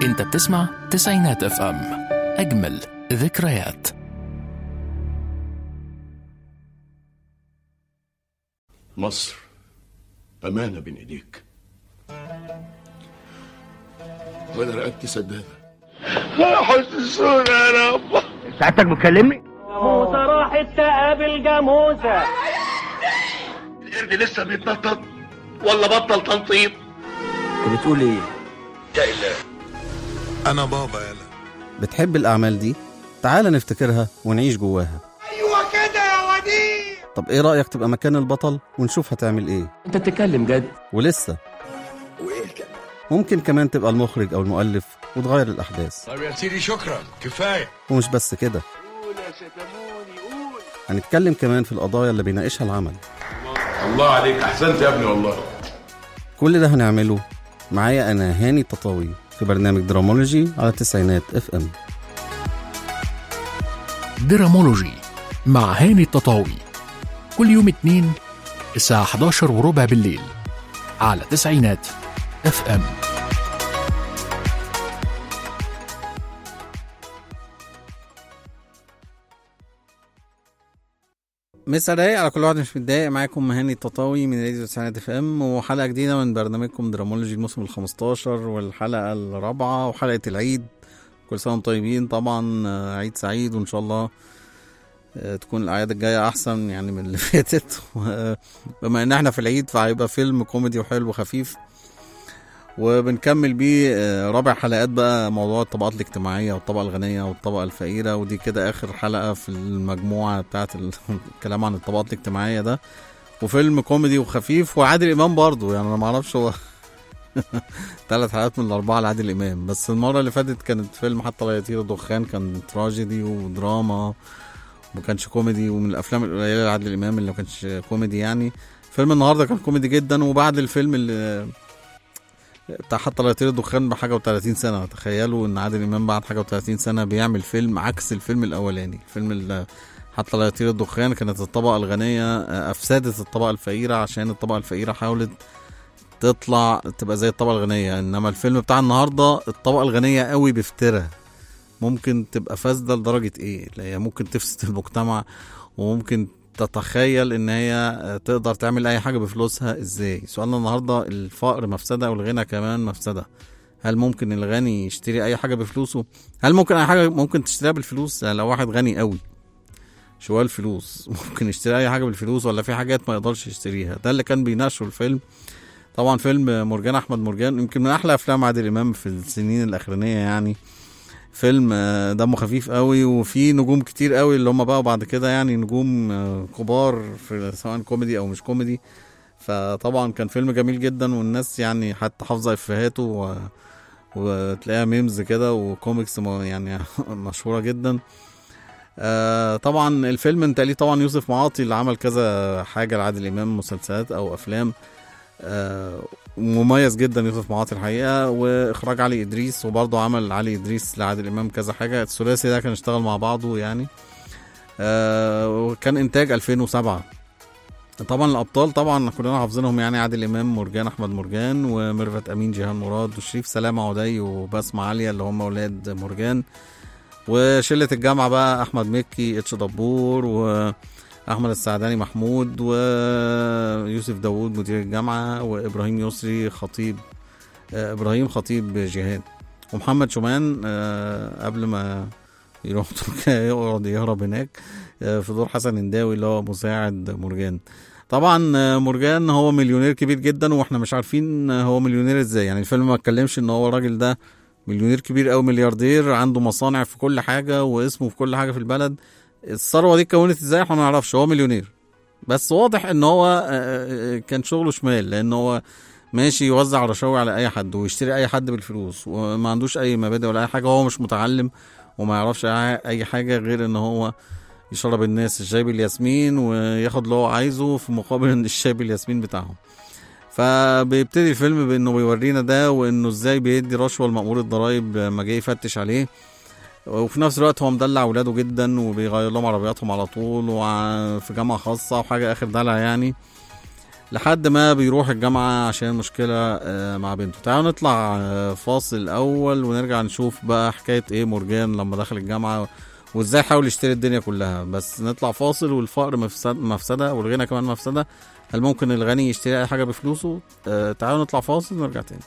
انت بتسمع تسعينات اف ام اجمل ذكريات مصر أمانة بين إيديك وأنا رقبتي سدادة حسسونا يا رب سعادتك بتكلمني؟ موسى راحت تقابل جاموسة القرد لسه بيتنطط ولا بطل تنطيط انت بتقول ايه؟ انا بابا يلا بتحب الأعمال دي؟ تعال نفتكرها ونعيش جواها أيوة كده يا وديع طب إيه رأيك تبقى مكان البطل ونشوف هتعمل إيه؟ انت بتتكلم جد ولسه ممكن كمان تبقى المخرج أو المؤلف وتغير الأحداث طب يا سيدي شكرا كفايه ومش بس كده هنتكلم كمان في القضايا اللي بيناقشها العمل الله عليك أحسنت يا ابني والله كل ده هنعمله معايا أنا هاني التطاوي في برنامج درامولوجي على تسعينات اف ام درامولوجي مع هاني التطاوي كل يوم اتنين الساعة 11 وربع بالليل على تسعينات اف ام مسا رايق على كل واحد مش متضايق معاكم مهاني التطاوي من راديو تسعينات اف ام وحلقه جديده من برنامجكم درامولوجي الموسم ال 15 والحلقه الرابعه وحلقه العيد كل سنه وانتم طيبين طبعا آه، عيد سعيد وان شاء الله آه، تكون الاعياد الجايه احسن يعني من اللي فاتت بما ان احنا في العيد فهيبقى فيلم كوميدي وحلو وخفيف وبنكمل بيه آه، رابع حلقات بقى موضوع الطبقات الاجتماعية والطبقة الغنية والطبقة الفقيرة ودي كده آخر حلقة في المجموعة بتاعت ال- الكلام عن الطبقات الاجتماعية ده وفيلم كوميدي وخفيف وعادل إمام برضو يعني أنا معرفش هو ثلاث حلقات من الأربعة لعادل إمام بس المرة اللي فاتت كانت فيلم حتى لا يطير الدخان كان تراجيدي ودراما ما كانش كوميدي ومن الأفلام القليلة لعادل إمام اللي ما كانش كوميدي يعني فيلم النهارده كان كوميدي جدا وبعد الفيلم اللي بتاع حتى لا يطير الدخان بحاجه و30 سنه تخيلوا ان عادل امام بعد حاجه و30 سنه بيعمل فيلم عكس الفيلم الاولاني الفيلم اللي حتى لا يطير الدخان كانت الطبقه الغنيه آه، افسدت الطبقه الفقيره عشان الطبقه الفقيره حاولت تطلع تبقى زي الطبقه الغنيه انما الفيلم بتاع النهارده الطبقه الغنيه قوي بفترة ممكن تبقى فاسده لدرجه ايه اللي هي ممكن تفسد المجتمع وممكن تتخيل ان هي تقدر تعمل اي حاجه بفلوسها ازاي سؤالنا النهارده الفقر مفسده والغنى كمان مفسده هل ممكن الغني يشتري اي حاجه بفلوسه هل ممكن اي حاجه ممكن تشتريها بالفلوس يعني لو واحد غني قوي شوال فلوس ممكن يشتري اي حاجه بالفلوس ولا في حاجات ما يقدرش يشتريها ده اللي كان بيناقشه الفيلم طبعا فيلم مرجان احمد مرجان يمكن من احلى افلام عادل امام في السنين الاخرانيه يعني فيلم آه، دمه خفيف قوي وفي نجوم كتير قوي اللي هم بقوا بعد كده يعني نجوم آه، كبار في سواء كوميدي او مش كوميدي فطبعا كان فيلم جميل جدا والناس يعني حتى حافظه افيهاته و... وتلاقيها ميمز كده وكوميكس م- يعني مشهوره جدا آه طبعا الفيلم انت ليه طبعا يوسف معاطي اللي عمل كذا حاجه لعادل امام مسلسلات او افلام آه مميز جدا يوسف معاطي الحقيقه واخراج علي ادريس وبرضه عمل علي ادريس لعادل امام كذا حاجه الثلاثي ده كان اشتغل مع بعضه يعني آه وكان انتاج 2007 طبعا الابطال طبعا كلنا حافظينهم يعني عادل امام مرجان احمد مرجان وميرفت امين جيهان مراد وشريف سلامه عدي وبسمه عاليه اللي هم اولاد مرجان وشله الجامعه بقى احمد مكي اتش دبور واحمد السعداني محمود ويوسف داوود مدير الجامعه وابراهيم يسري خطيب آه، ابراهيم خطيب جهاد ومحمد شومان آه، قبل ما يروح تركيا يقعد يهرب هناك آه، في دور حسن هنداوي اللي هو مساعد مرجان طبعا آه، مرجان هو مليونير كبير جدا واحنا مش عارفين آه، هو مليونير ازاي يعني الفيلم ما اتكلمش ان هو الراجل ده مليونير كبير او ملياردير عنده مصانع في كل حاجه واسمه في كل حاجه في البلد الثروه دي اتكونت ازاي احنا ما نعرفش هو مليونير بس واضح ان هو آه، آه، كان شغله شمال لان هو ماشي يوزع رشاوي على اي حد ويشتري اي حد بالفلوس وما عندوش اي مبادئ ولا اي حاجه هو مش متعلم وما يعرفش أي- اي حاجه غير ان هو يشرب الناس الشاي بالياسمين وياخد اللي هو عايزه في مقابل ان الشاي بالياسمين بتاعهم فبيبتدي الفيلم بانه بيورينا ده وانه ازاي بيدي رشوه لمأمور الضرايب لما جاي يفتش عليه وفي نفس الوقت هو مدلع ولاده جدا وبيغير لهم عربياتهم على طول وفي جامعه خاصه وحاجه اخر دلع يعني لحد ما بيروح الجامعة عشان مشكلة آه، مع بنته تعالوا نطلع آه، فاصل الأول ونرجع نشوف بقى حكاية إيه مورجان لما دخل الجامعة وإزاي حاول يشتري الدنيا كلها بس نطلع فاصل والفقر مفسد- مفسدة والغنى كمان مفسدة هل ممكن الغني يشتري أي حاجة بفلوسه آه، تعالوا نطلع فاصل ونرجع تاني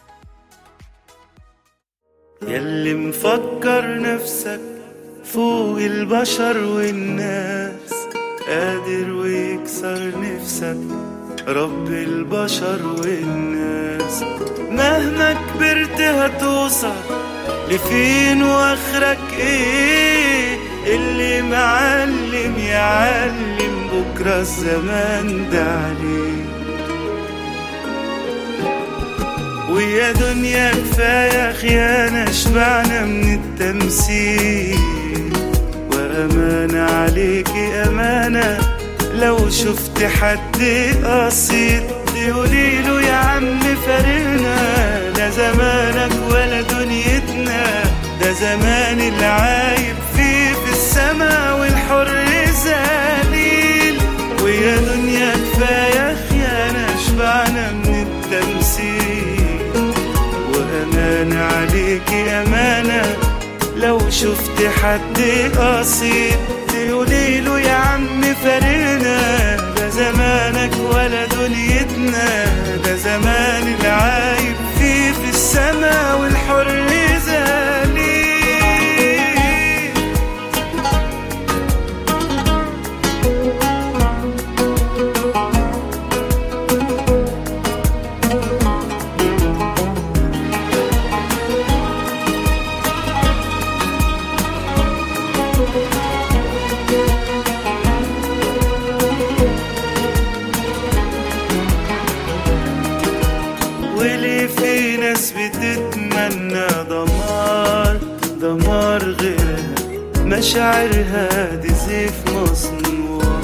ياللي مفكر نفسك فوق البشر والناس قادر ويكسر نفسك رب البشر والناس مهما كبرت هتوصل لفين واخرك ايه اللي معلم يعلم بكرة الزمان ده عليه ويا دنيا كفاية خيانة شبعنا من التمثيل وأمانة عليكي أمانة لو شفت حد قصير تقولي له يا عم فارقنا لا زمانك ولا دنيتنا ده زمان العايب فيه في السما والحر ذليل ويا دنيا كفاية خيانة شبعنا من التمثيل وأمانة عليكي أمانة لو شفت حد قصير تقولي له يا عم فارقنا ده زمانك ولا دنيتنا ده زمان العايب فيه في السما والحر ذليل وليه في ناس بتتمنى دمار دمار غيرها مشاعرها دي سيف مصنوع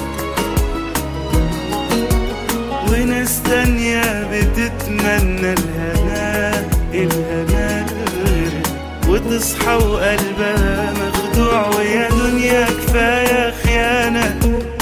وناس تانية بتتمنى الهنا الهنا غيرها وتصحى وقلبها مخدوع ويا دنيا كفاية خيانة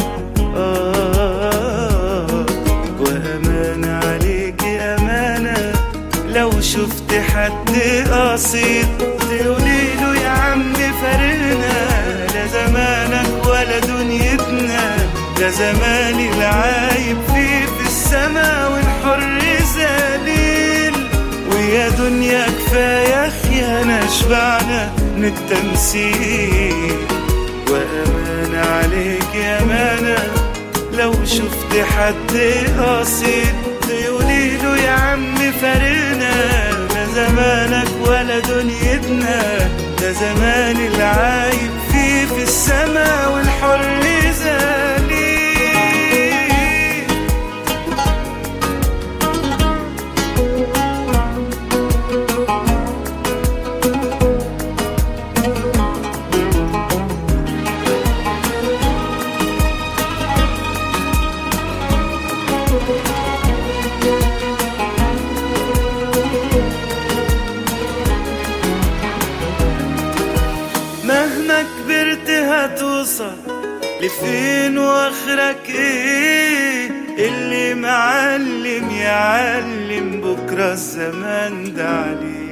آه وأمانة عليكي أمانة لو شفت حد قصير تقولي له يا عم فارقنا لا زمانك ولا دنيتنا ده زمان العايب فيه في السما والحر ذليل ويا دنيا كفاية خيانة شبعنا من التمثيل وأمانة عليك أمانة لو شفت حد قصير تقولي له يا عم فارقنا لا زمانك ولا دنيتنا ده زمان العايب فيه في السما والحر ذليل مهما كبرت هتوصل لفين واخرك ايه اللي معلم يعلم بكرة الزمان ده عليه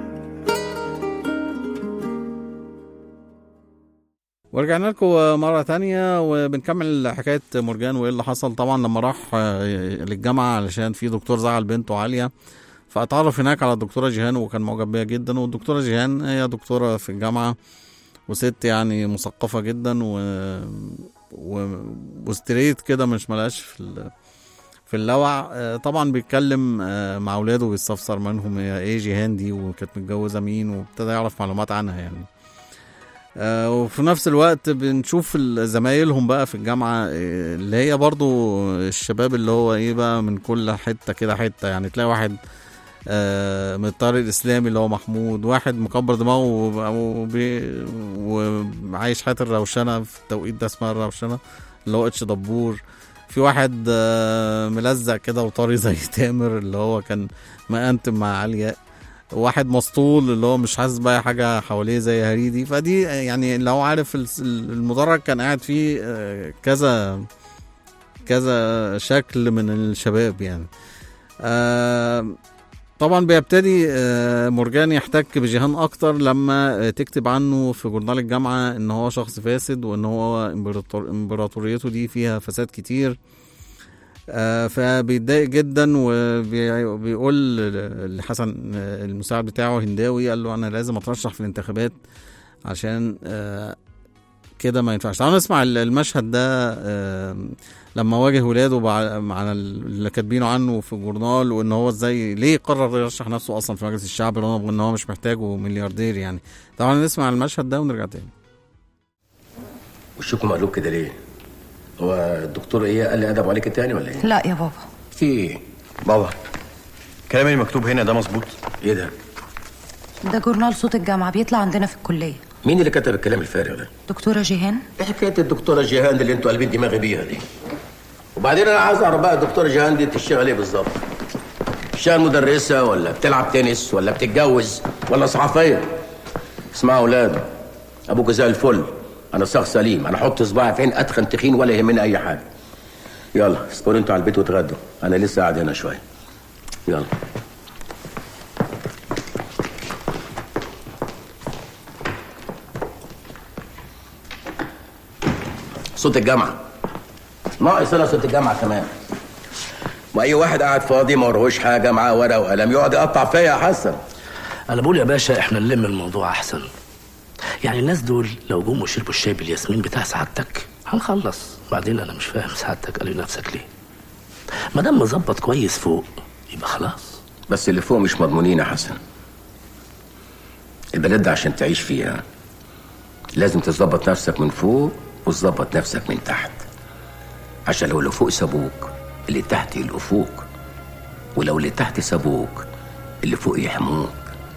ورجعنا لكم مرة تانية وبنكمل حكاية مورجان وإيه اللي حصل طبعا لما راح آه، للجامعة علشان في دكتور زعل بنته عالية فاتعرف هناك على الدكتورة جيهان وكان معجب بيها جدا والدكتورة جيهان هي دكتورة في الجامعة وست يعني مثقفة جدا و... و... وستريت كده مش ملاش في ال... في اللوع آه، طبعا بيتكلم آه، مع اولاده وبيستفسر منهم هي ايه جيهان دي وكانت متجوزه مين وابتدى يعرف معلومات عنها يعني آه، وفي نفس الوقت بنشوف ال- زمايلهم بقى في الجامعة آه، اللي هي برضو الشباب اللي هو ايه بقى من كل حتة كده حتة يعني تلاقي واحد آه، من الطريق الإسلامي اللي هو محمود واحد مكبر دماغه وب- وبي- وعايش حياة الروشنة في التوقيت ده اسمها الروشنة اللي هو اتش دبور في واحد آه، ملزق كده وطري زي تامر اللي هو كان مقنتم مع علياء واحد مسطول اللي هو مش حاسس بأي حاجة حواليه زي هريدي فدي يعني لو عارف الس- المدرج كان قاعد فيه آه، كذا كذا شكل من الشباب يعني آه طبعا بيبتدي آه، مرجان يحتك بجيهان اكتر لما آه، تكتب عنه في جورنال الجامعه ان هو شخص فاسد وان هو إمبراطور- امبراطوريته دي فيها فساد كتير آه، فبيتضايق جدا وبيقول لحسن آه، المساعد بتاعه هنداوي قال له انا لازم اترشح في الانتخابات عشان آه، كده ما ينفعش تعالوا نسمع ال- المشهد ده آه، لما واجه ولاده بع- مع اللي كاتبينه عنه في الجورنال وان هو ازاي ليه قرر يرشح نفسه اصلا في مجلس الشعب رغم ان هو مش محتاجه ملياردير يعني طبعا نسمع المشهد ده ونرجع تاني وشكم مقلوب كده ليه؟ هو الدكتور ايه قال لي ادب عليك تاني ولا ايه؟ لا يا بابا في ايه؟ بابا الكلام اللي مكتوب هنا ده مظبوط ايه ده؟ ده جورنال صوت الجامعة بيطلع عندنا في الكلية مين اللي كتب الكلام الفارغ ده؟ دكتورة جيهان ايه حكايه الدكتوره جيهان اللي انتوا قلبين دماغي بيها دي؟ وبعدين انا عايز اعرف بقى الدكتوره جيهان دي بتشتغل ايه بالظبط؟ بتشتغل مدرسه ولا بتلعب تنس ولا بتتجوز ولا صحفيه؟ اسمعوا يا اولاد ابوك زي الفل انا شخص سليم انا احط صباعي في عين اتخن تخين ولا يهمني اي حاجه يلا اسكنوا انتوا على البيت واتغدوا انا لسه قاعد هنا شويه يلا صوت الجامعه ناقص انا صوت الجامعه كمان واي واحد قاعد فاضي ما وراهوش حاجه معاه ورقه وقلم يقعد يقطع فيا يا حسن انا بقول يا باشا احنا نلم الموضوع احسن يعني الناس دول لو جم وشربوا الشاي بالياسمين بتاع سعادتك هنخلص بعدين انا مش فاهم سعادتك قال لنفسك ليه ما دام مظبط كويس فوق يبقى خلاص بس اللي فوق مش مضمونين يا حسن البلد ده عشان تعيش فيها لازم تظبط نفسك من فوق وتظبط نفسك من تحت عشان لو اللي فوق سابوك اللي تحت يلقوا فوق ولو اللي تحت سابوك اللي فوق يحموك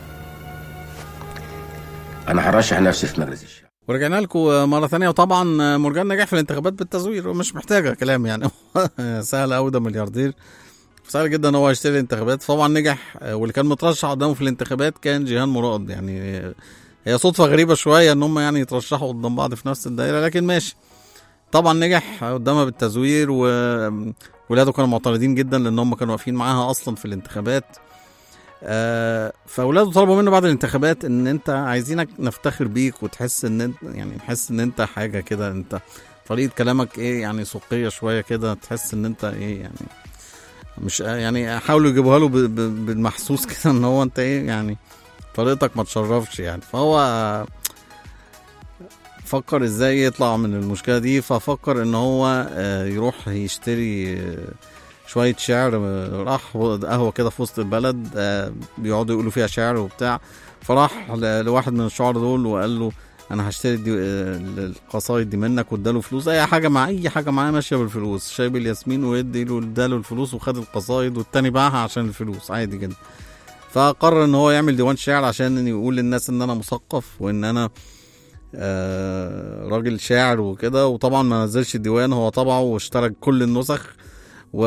انا هرشح نفسي في مجلس الشعب ورجعنا لكم مرة ثانية وطبعا مرجان نجح في الانتخابات بالتزوير ومش محتاجة كلام يعني سهل أوي ده ملياردير سهل جدا ان هو يشتري الانتخابات طبعا نجح واللي كان مترشح قدامه في الانتخابات كان جيهان مراد يعني هي صدفة غريبة شوية ان هم يعني يترشحوا قدام بعض في نفس الدائرة لكن ماشي طبعا نجح قدامها بالتزوير وولاده كانوا معترضين جدا لان هم كانوا واقفين معاها اصلا في الانتخابات آه فاولاده طلبوا منه بعد الانتخابات ان انت عايزينك نفتخر بيك وتحس ان انت يعني تحس ان انت حاجه كده انت طريقه كلامك ايه يعني سوقيه شويه كده تحس ان انت ايه يعني مش يعني حاولوا يجيبوها له ب- ب- بالمحسوس كده ان هو انت ايه يعني طريقتك ما تشرفش يعني فهو فكر ازاي يطلع من المشكله دي ففكر ان هو آه، يروح يشتري آه، شويه شعر آه، راح قهوه كده في وسط البلد آه، بيقعدوا يقولوا فيها شعر وبتاع فراح ل- لواحد من الشعراء دول وقال له انا هشتري دي آه، القصايد دي منك واداله فلوس اي حاجه مع اي حاجه معاه ماشيه بالفلوس شايب الياسمين ويدي له اداله الفلوس وخد القصايد والتاني باعها عشان الفلوس عادي جدا فقرر ان هو يعمل ديوان شعر عشان يقول للناس ان انا مثقف وان انا آه، راجل شاعر وكده وطبعا ما نزلش الديوان هو طبعه واشترى كل النسخ و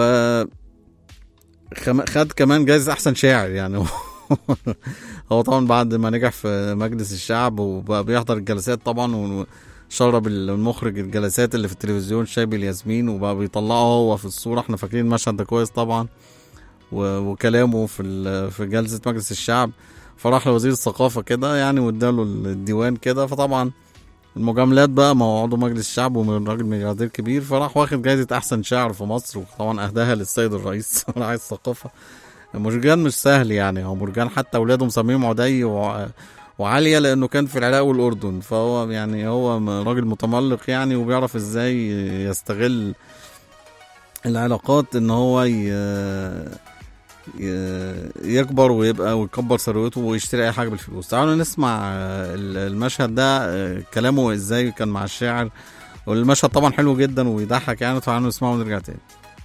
خم- خد كمان جايزة أحسن شاعر يعني هو طبعا بعد ما نجح في مجلس الشعب وبقى بيحضر الجلسات طبعا وشرب المخرج الجلسات اللي في التلفزيون شايب الياسمين وبقى بيطلعه هو في الصورة احنا فاكرين المشهد ده كويس طبعا و- وكلامه في ال- في جلسة مجلس الشعب فراح لوزير الثقافة كده يعني واداله الديوان كده فطبعا المجاملات بقى ما هو عضو مجلس الشعب ومن راجل ملياردير كبير فراح واخد جايزة أحسن شاعر في مصر وطبعا أهداها للسيد الرئيس رئيس الثقافة مرجان مش سهل يعني هو مرجان حتى أولاده مسميهم عدي و... وعالية لأنه كان في العراق والأردن فهو يعني هو م- راجل متملق يعني وبيعرف إزاي يستغل العلاقات إن هو ي... ي- يكبر ويبقى ويكبر ثروته ويشتري اي حاجه بالفلوس تعالوا نسمع آه، ال- المشهد ده آه، كلامه ازاي كان مع الشاعر والمشهد طبعا حلو جدا ويضحك يعني تعالوا نسمعه ونرجع تاني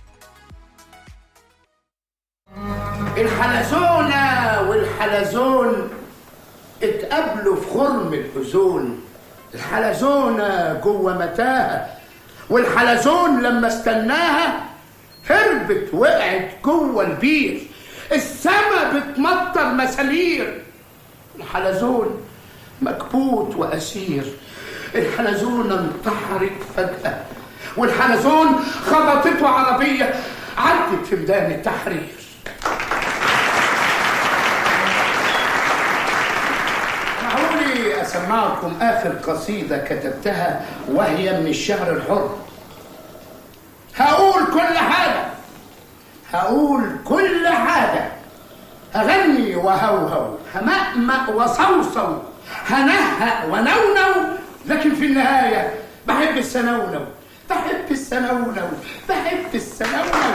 الحلزونة والحلزون اتقابلوا في خرم الحزون الحلزونة جوه متاهة والحلزون لما استناها هربت وقعت جوه البير السما بتمطر مسالير الحلزون مكبوت وأسير الحلزونة انتحرت فجأة والحلزون خبطته عربية عدت في ميدان التحرير معقولي أسمعكم آخر قصيدة كتبتها وهي من الشعر الحر هقول كل حاجة هقول كل حاجة هغني وهوهو همأمأ وصوصو هنهأ ونونو لكن في النهاية بحب السنونو بحب السنونو بحب السنونو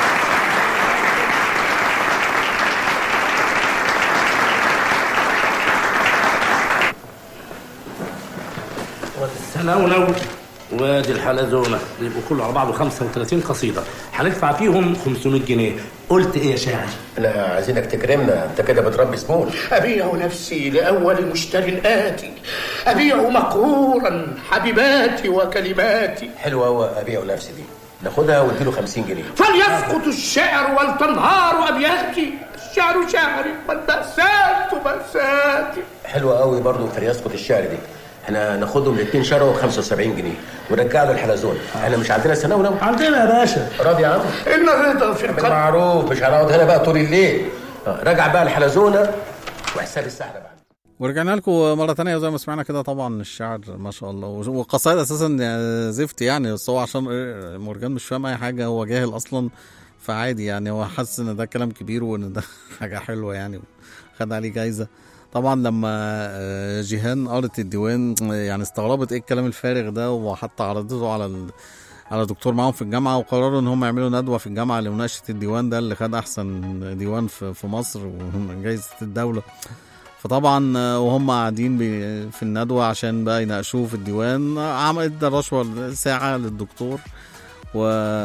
السنونو وادي الحلزونه يبقوا كله على بعضه 35 قصيده هندفع فيهم 500 جنيه قلت ايه يا شاعر؟ لا عايزينك تكرمنا انت كده بتربي سمول أبيع نفسي لأول مشتر آتي أبيع مقهورا حبيباتي وكلماتي حلوه قوي ابيع نفسي دي ناخدها واديله 50 جنيه فليسقط الشعر ولتنهار أبياتي الشعر شعري والمأساة مأساتي حلوه قوي برضه في يسقط الشعر دي احنا ناخدهم الاثنين شروا 75 جنيه ونرجع له الحلزون احنا مش عندنا سنه عندنا يا باشا راضي يا عم إن الرضا في القلب معروف مش هنقعد هنا بقى طول الليل آه، رجع بقى الحلزونه وحساب السحله بقى ورجعنا لكم مرة تانية وزي ما سمعنا كده طبعا الشعر ما شاء الله والقصائد أساسا زفت يعني بس هو عشان مورجان مش فاهم أي حاجة هو جاهل أصلا فعادي يعني هو حاسس إن ده كلام كبير وإن ده حاجة حلوة يعني خد عليه جايزة طبعا لما آه، جيهان قرت الديوان آه، يعني استغربت ايه الكلام الفارغ ده وحتى عرضته على ال... على دكتور معاهم في الجامعه وقرروا ان هم يعملوا ندوه في الجامعه لمناقشه الديوان ده اللي خد احسن ديوان في, في مصر وهم جايزه الدوله فطبعا آه، وهم قاعدين بي- في الندوه عشان بقى يناقشوه في الديوان آه، عمل ادى رشوه ساعه للدكتور و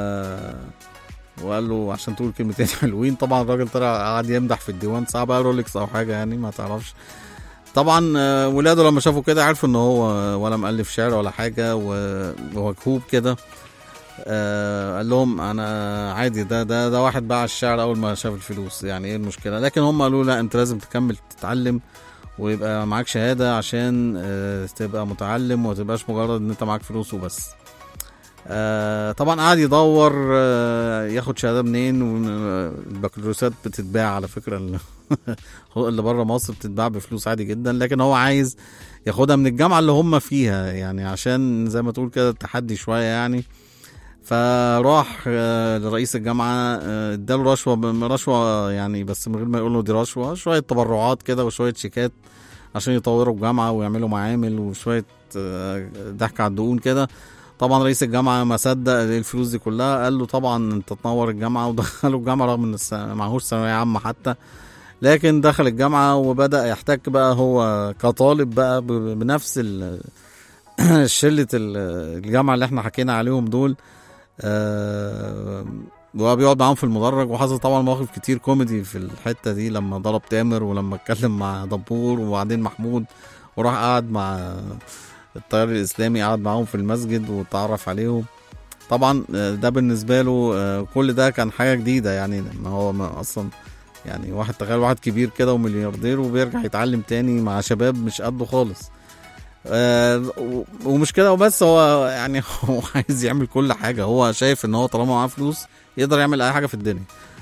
وقال له عشان تقول كلمتين حلوين طبعا الراجل طلع قعد يمدح في الديوان ساعه بقى رولكس او حاجه يعني ما تعرفش طبعا آه، ولاده لما شافوا كده عرفوا ان هو ولا مؤلف شعر ولا حاجه و- ومكهوب كده آه قال لهم انا عادي ده ده ده واحد باع الشعر اول ما شاف الفلوس يعني ايه المشكله لكن هم قالوا لا انت لازم تكمل تتعلم ويبقى معاك شهاده عشان آه تبقى متعلم وما تبقاش مجرد ان انت معاك فلوس وبس آه طبعا قعد يدور آه ياخد شهاده منين والبكالوريوسات بتتباع على فكره ال- اللي بره مصر بتتباع بفلوس عادي جدا لكن هو عايز ياخدها من الجامعه اللي هم فيها يعني عشان زي ما تقول كده التحدي شويه يعني فراح آه، لرئيس الجامعه آه، اداله رشوه ب- رشوه يعني بس من غير ما يقول له دي رشوه شويه تبرعات كده وشويه شيكات عشان يطوروا الجامعه ويعملوا معامل وشويه آه، ضحك على الدقون كده طبعا رئيس الجامعه ما صدق الفلوس دي كلها قال له طبعا انت تنور الجامعه ودخله الجامعه رغم ان الس- معهوش ثانويه عامه حتى لكن دخل الجامعه وبدا يحتك بقى هو كطالب بقى ب- بنفس ال- شله ال- الجامعه اللي احنا حكينا عليهم دول آه، وهو بيقعد معاهم في المدرج وحصل طبعا مواقف كتير كوميدي في الحته دي لما ضرب تامر ولما اتكلم مع دبور وبعدين محمود وراح قعد مع التيار الاسلامي قعد معاهم في المسجد واتعرف عليهم طبعا آه، ده بالنسبه له آه، كل ده كان حاجه جديده يعني ما هو ما اصلا يعني واحد تخيل واحد كبير كده وملياردير وبيرجع يتعلم تاني مع شباب مش قده خالص آه، و- ومش كده وبس هو يعني هو عايز يعمل كل حاجه هو شايف ان هو طالما معاه فلوس يقدر يعمل اي حاجه في الدنيا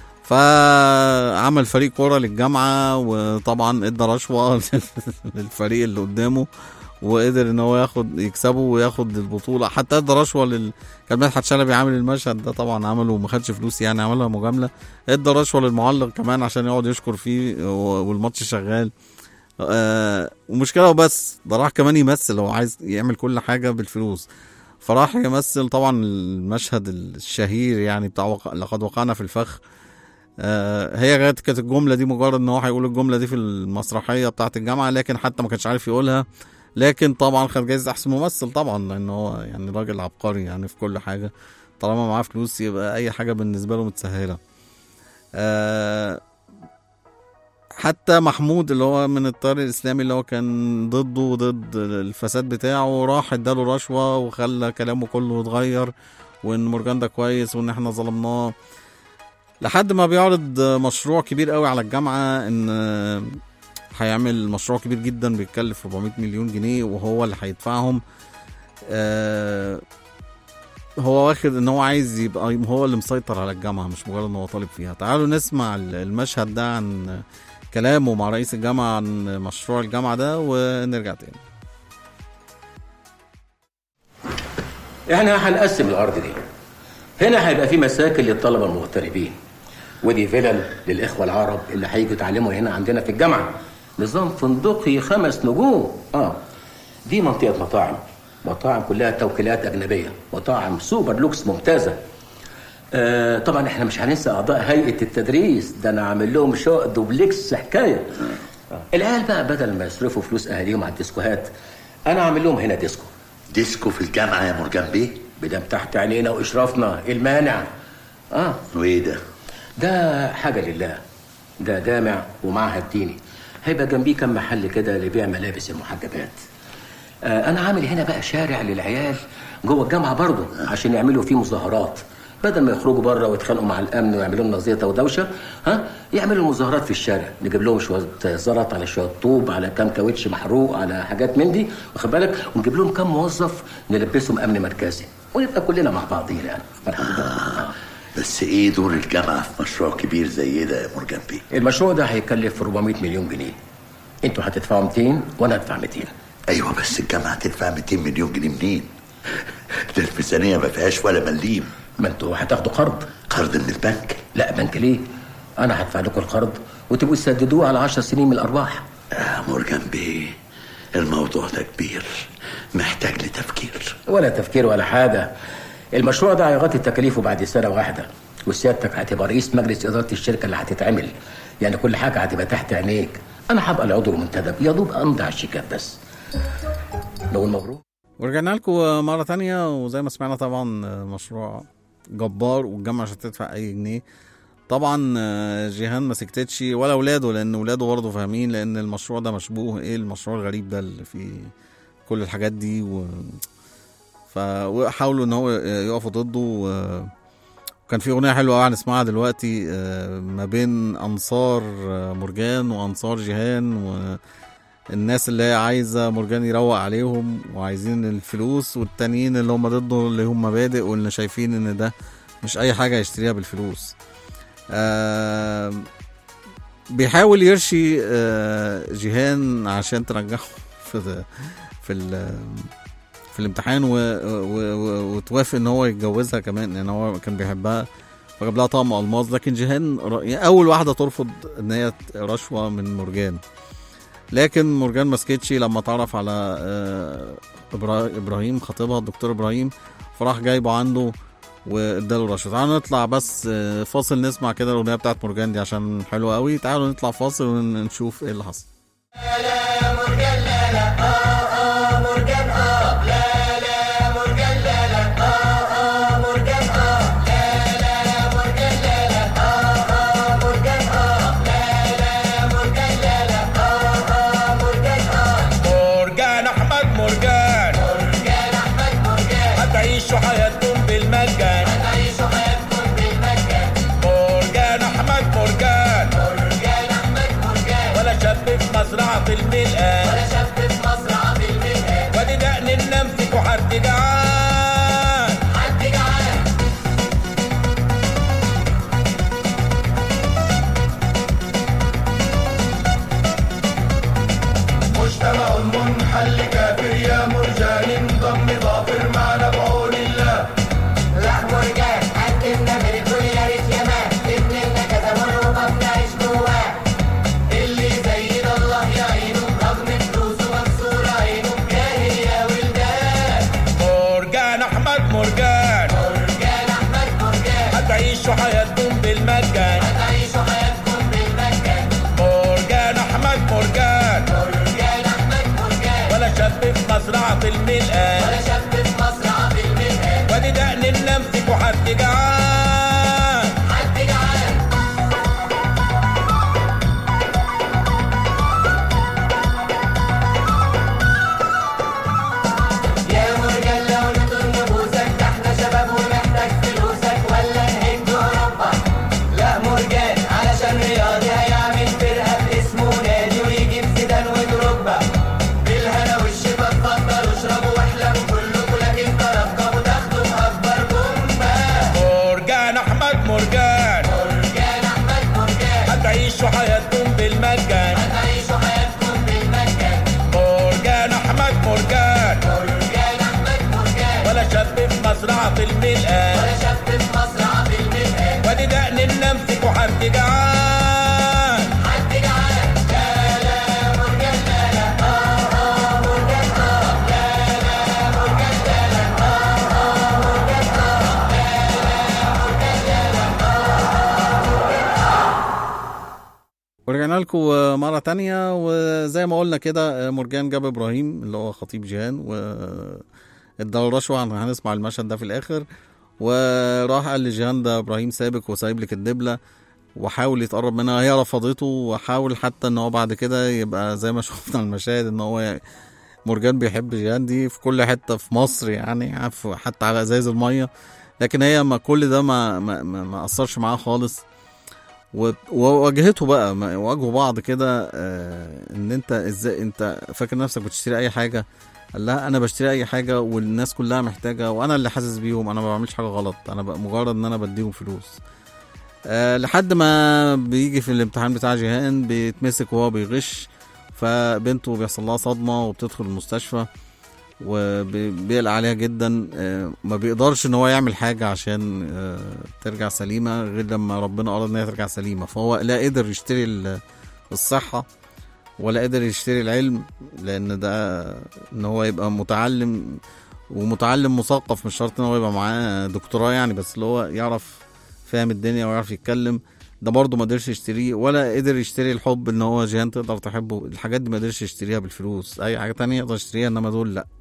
فعمل فريق كوره للجامعه وطبعا ادى رشوه للفريق اللي قدامه وقدر ان هو ياخد يكسبه وياخد البطوله حتى ادى رشوه لل كان مدحت شلبي عامل المشهد ده طبعا عمله وما خدش فلوس يعني عملها مجامله ادى رشوه للمعلق كمان عشان يقعد يشكر فيه و- والماتش شغال آه ومشكله وبس ده راح كمان يمثل هو عايز يعمل كل حاجه بالفلوس فراح يمثل طبعا المشهد الشهير يعني بتاع وق... لقد وقعنا في الفخ آه هي كانت كانت الجمله دي مجرد ان هو هيقول الجمله دي في المسرحيه بتاعه الجامعه لكن حتى ما كانش عارف يقولها لكن طبعا خد جايزه احسن ممثل طبعا لان هو يعني راجل عبقري يعني في كل حاجه طالما معاه فلوس يبقى اي حاجه بالنسبه له متسهله آه حتى محمود اللي هو من التيار الاسلامي اللي هو كان ضده وضد الفساد بتاعه راح اداله رشوه وخلى كلامه كله يتغير وان مورجان ده كويس وان احنا ظلمناه لحد ما بيعرض مشروع كبير قوي على الجامعه ان هيعمل مشروع كبير جدا بيتكلف 400 مليون جنيه وهو اللي هيدفعهم آه، هو واخد ان هو عايز يبقى هو اللي مسيطر على الجامعه مش مجرد ان هو طالب فيها تعالوا نسمع ال- المشهد ده عن كلامه مع رئيس الجامعه عن مشروع الجامعه ده ونرجع تاني احنا هنقسم الارض دي هنا هيبقى في مساكن للطلبه المغتربين ودي فيلل للاخوه العرب اللي هيجوا يتعلموا هنا عندنا في الجامعه نظام فندقي خمس نجوم اه دي منطقه مطاعم مطاعم كلها توكيلات اجنبيه مطاعم سوبر لوكس ممتازه آه طبعا احنا مش هننسى اعضاء هيئه التدريس ده انا عامل لهم شقق دوبلكس حكايه العيال بقى بدل ما يصرفوا فلوس اهاليهم على الديسكوهات انا عامل لهم هنا ديسكو ديسكو في الجامعه يا مرجان بيه بدم تحت عينينا واشرافنا إيه المانع اه وايه ده ده حاجه لله ده جامع ومعهد ديني هيبقى جنبيه كم محل كده لبيع ملابس المحجبات آه انا عامل هنا بقى شارع للعيال جوه الجامعه برضه عشان يعملوا فيه مظاهرات بدل ما يخرجوا بره ويتخانقوا مع الامن ويعملوا لنا زيطه ودوشه ها يعملوا مظاهرات في الشارع نجيب لهم شويه زلط على شويه طوب على كام كاوتش محروق على حاجات من دي واخد بالك ونجيب لهم كام موظف نلبسهم امن مركزي ونبقى كلنا مع بعضينا يعني الحمد لله بس ايه دور الجامعه في مشروع كبير زي ده يا مرجان بيه المشروع ده هيكلف 400 مليون جنيه انتوا هتدفعوا 200 وانا هدفع 200 ايوه بس الجامعه هتدفع 200 مليون جنيه منين ده الميزانيه ما فيهاش ولا مليم ما انتوا هتاخدوا قرض قرض من البنك لا بنك ليه انا هدفع لكم القرض وتبقوا تسددوه على 10 سنين من الارباح يا مرجان بيه الموضوع ده كبير محتاج لتفكير ولا تفكير ولا حاجه المشروع ده هيغطي تكاليفه بعد سنه واحده وسيادتك هتبقى رئيس مجلس اداره الشركه اللي هتتعمل يعني كل حاجه هتبقى تحت عينيك انا هبقى العضو المنتدب يا دوب امضي على الشيكات بس نقول مبروك ورجعنا لكم مرة تانية وزي ما سمعنا طبعا مشروع جبار والجامعة مش هتدفع أي جنيه طبعا جيهان ما سكتتش ولا ولاده لأن ولاده برضه فاهمين لأن المشروع ده مشبوه إيه المشروع الغريب ده اللي فيه كل الحاجات دي و... فحاولوا إن هو يقفوا ضده و... وكان في أغنية حلوة أوي هنسمعها دلوقتي ما بين أنصار مرجان وأنصار جيهان و... الناس اللي هي عايزه مرجان يروق عليهم وعايزين الفلوس والتانيين اللي هم ضده اللي هم مبادئ واللي شايفين ان ده مش اي حاجه يشتريها بالفلوس آه بيحاول يرشي آه جيهان عشان تنجحه في في في الامتحان و و و وتوافق ان هو يتجوزها كمان لان هو كان بيحبها فجاب لها طقم الماظ لكن جيهان اول واحده ترفض ان هي رشوه من مرجان لكن مورجان ماسكيتشي لما تعرف على ابراهيم خطيبها الدكتور ابراهيم فراح جايبه عنده واداله رشوه تعالوا نطلع بس فاصل نسمع كده الاغنيه بتاعت مورجان دي عشان حلوه قوي تعالوا نطلع فاصل ونشوف ايه اللي حصل لا مورجان لا لا اه اه مورجان اه لا لا مورجان لا لا اه اه مورجان اه لا لا مورجان لا لا اه اه مورجان اه لا لا مورجان لا لا اه اه مورجان اه مرجان احمد مرجان مورجان احمد مورجان هتعيشوا حياتكم بالمجان هتعيشوا حياتكم بالمجان مرجان احمد مرجان مورجان احمد مورجان ولا شاب في مزرعه الملقان ولا شاب في مزرعه الملقان وادي دقن النمسك وحد جعان حد جعان مجتمع منحل كافر يا مرجان انضم ظافر معنا بعون الله لا مرجان قدمنا في الكل يا ريت يا مان ابننا كذا مره وما بنعيش جواه اللي زينا الله يعينه رغم فلوسه مكسور عينه جاهل يا ولدان مرجان احمد مرجان مرجان احمد مرجان هتعيشوا حياتكم بالمجان هتعيشوا حياتكم بالمجان مرجان احمد مرجان مرجان احمد مرجان ولا شاب في مزرعه الملقان ولا شاب في مزرعه الملقان وادي دقن النمسك وحد جعان حد جعان يا مرجان لو نطول نبوسك ده احنا شباب ونحتاج فلوسك ولا نهج اوروبا لا مرجان علشان رياضي هيعمل فرقه باسمه نادي ويجيب زيدان ودروجبا بالهنا والشفا اتفضلوا اشربوا واحلموا كلكم لكن ترقبوا تاخدوا باكبر مصرعة في الملقاة ولا شفت في مصرعة في الملقاة وادي دقن النمسك وحد جعان حد جعان لا لا مرجان لا لا اه اه مرجان اه لا لا مرجان لا لا اه اه مرجان اه لا لا مرجان لا لا ورجعنا لكم مرة تانية وزي ما قلنا كده مرجان جاب إبراهيم اللي هو خطيب جيهان و اداله رشوة هن- هنسمع المشهد ده في الآخر وراح قال لجيهان ده إبراهيم سابك وسايب لك الدبلة وحاول يتقرب منها هي رفضته وحاول حتى ان هو بعد كده يبقى زي ما شفنا المشاهد ان هو مرجان بيحب جيهان دي في كل حتة في مصر يعني عارف حتى على ازايز المية لكن هي ما كل ده ما ما, ما, ما اثرش معاه خالص و- وواجهته بقى ما- واجهوا بعض كده آه، ان انت ازاي انت فاكر نفسك بتشتري اي حاجه قال لها انا بشتري اي حاجه والناس كلها محتاجه وانا اللي حاسس بيهم انا ما بعملش حاجه غلط انا بقى مجرد ان انا بديهم فلوس أه لحد ما بيجي في الامتحان بتاع جيهان بيتمسك وهو بيغش فبنته بيحصل لها صدمه وبتدخل المستشفى وبيقلق عليها جدا آه، ما بيقدرش ان هو يعمل حاجه عشان آه، ترجع سليمه غير لما ربنا اراد ان هي ترجع سليمه فهو لا قدر يشتري ال- الصحه ولا قدر يشتري العلم لان ده ان هو يبقى متعلم ومتعلم مثقف مش شرط ان هو يبقى معاه دكتوراه يعني بس اللي هو يعرف فاهم الدنيا ويعرف يتكلم ده برضه ما قدرش يشتريه ولا قدر يشتري الحب ان هو جيهان تقدر تحبه الحاجات دي ما قدرش يشتريها بالفلوس اي حاجه تانية يقدر يشتريها انما دول لا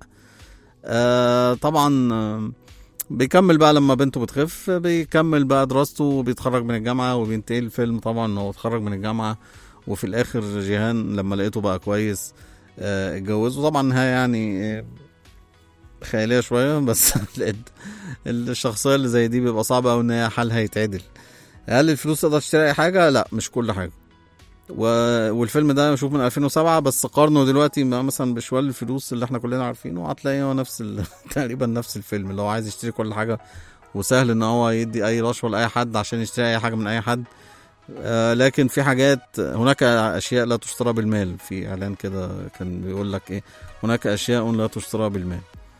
آه طبعا آه، بيكمل بقى لما بنته بتخف بيكمل بقى دراسته وبيتخرج من الجامعه وبينتهي الفيلم طبعا ان هو اتخرج من الجامعه وفي الاخر جيهان لما لقيته بقى كويس آه، اتجوزه طبعا نهايه يعني آه، خياليه شويه بس لقيت الشخصيه اللي زي دي بيبقى صعب قوي ان هي حالها يتعدل هل الفلوس تقدر تشتري اي حاجه لا مش كل حاجه و... والفيلم ده بشوف من 2007 بس قارنه دلوقتي مع مثلا بشوال الفلوس اللي احنا كلنا عارفينه هتلاقي هو نفس ال... تقريبا نفس الفيلم اللي هو عايز يشتري كل حاجه وسهل ان هو يدي اي رشوه لاي حد عشان يشتري اي حاجه من اي حد آه لكن في حاجات هناك اشياء لا تشترى بالمال في اعلان كده كان بيقول لك ايه هناك اشياء لا تشترى بالمال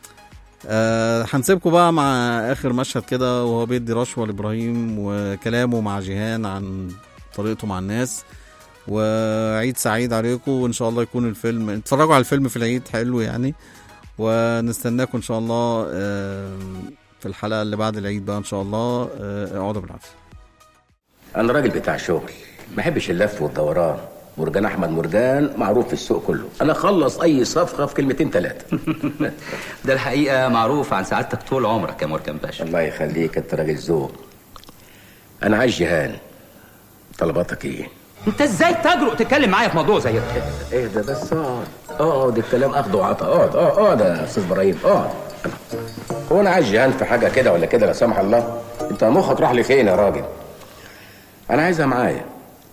آه هنسيبكم بقى مع اخر مشهد كده وهو بيدي رشوه لابراهيم وكلامه مع جيهان عن طريقته مع الناس وعيد سعيد عليكم وان شاء الله يكون الفيلم اتفرجوا على الفيلم في العيد حلو يعني ونستناكم ان شاء الله آه، في الحلقه اللي بعد العيد بقى ان شاء الله آه، اقعدوا بالعافيه انا راجل بتاع شغل ما بحبش اللف والدوران مرجان احمد مرجان معروف في السوق كله انا اخلص اي صفقه في كلمتين ثلاثه ده الحقيقة معروف عن سعادتك طول عمرك يا مركن باشا الله يخليك انت راجل ذوق انا عايز جيهان طلباتك ايه انت ازاي تجرؤ تتكلم معايا في موضوع زي ده ايه ده بس اقعد اقعد الكلام اخده وعطا اقعد اقعد اقعد يا استاذ ابراهيم اقعد هو انا عايز جيهان في حاجه كده ولا كده لا سمح الله انت مخك راح لفين يا راجل انا عايزها معايا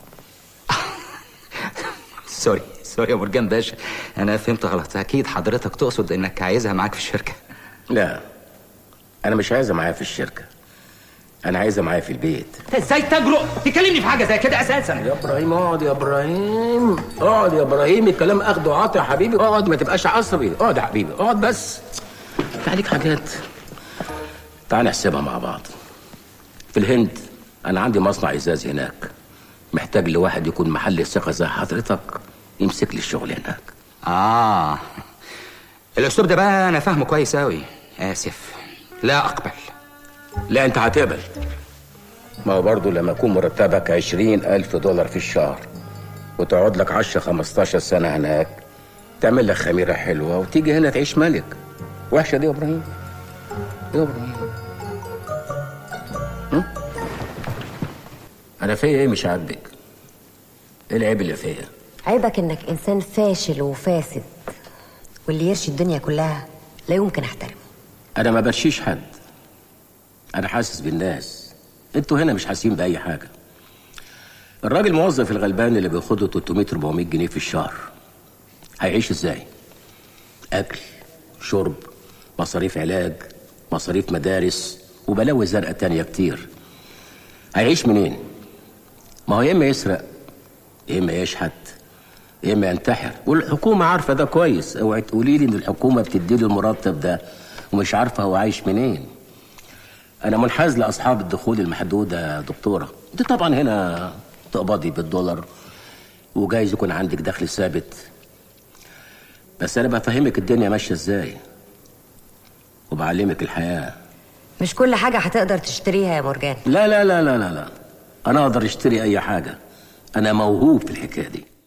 سوري سوري يا مرجان باشا انا فهمت غلط اكيد حضرتك تقصد انك عايزها معاك في الشركة لا انا مش عايزها معايا في الشركه انا عايزها معايا في البيت انت ازاي تجرؤ تكلمني في حاجة زي كده اساسا يا ابراهيم اقعد يا ابراهيم اقعد يا ابراهيم الكلام اخده وعطا يا حبيبي اقعد ما تبقاش عصبي اقعد يا حبيبي اقعد بس انت عليك حاجات تعال نحسبها مع بعض في الهند انا عندي مصنع ازاز هناك محتاج لواحد يكون محل ثقه زي حضرتك يمسك لي الشغل هناك اه الاسلوب ده بقى انا فاهمه كويس اوي اسف لا اقبل لا انت هتقبل ما هو برضه لما يكون مرتبك عشرين ألف دولار في الشهر وتقعد لك عشرة خمستاشر سنة هناك تعمل لك خميرة حلوة وتيجي هنا تعيش ملك وحشة دي يا إبراهيم يا إبراهيم هم؟ أنا فيا إيه مش عاجبك؟ إيه العيب اللي فيا؟ عيبك انك انسان فاشل وفاسد واللي يرشي الدنيا كلها لا يمكن احترمه أنا ما برشيش حد أنا حاسس بالناس أنتوا هنا مش حاسين بأي حاجة الراجل الموظف الغلبان اللي بياخده 300 400 جنيه في الشهر هيعيش ازاي؟ أكل شرب مصاريف علاج مصاريف مدارس وبلاوي زرقاء تانية كتير هيعيش منين؟ ما هو يا إما يسرق يا إما يشحت يا إما ينتحر والحكومة عارفة ده كويس اوعي تقولي لي إن الحكومة بتديله المرتب ده ومش عارفة هو عايش منين انا منحاز لاصحاب الدخول المحدوده يا دكتوره انت طبعا هنا تقبضي بالدولار وجايز يكون عندك دخل ثابت بس انا بفهمك الدنيا ماشيه ازاي وبعلمك الحياه مش كل حاجة هتقدر تشتريها يا مرجان لا لا لا لا لا لا انا اقدر اشتري اي حاجه انا موهوب في الحكايه دي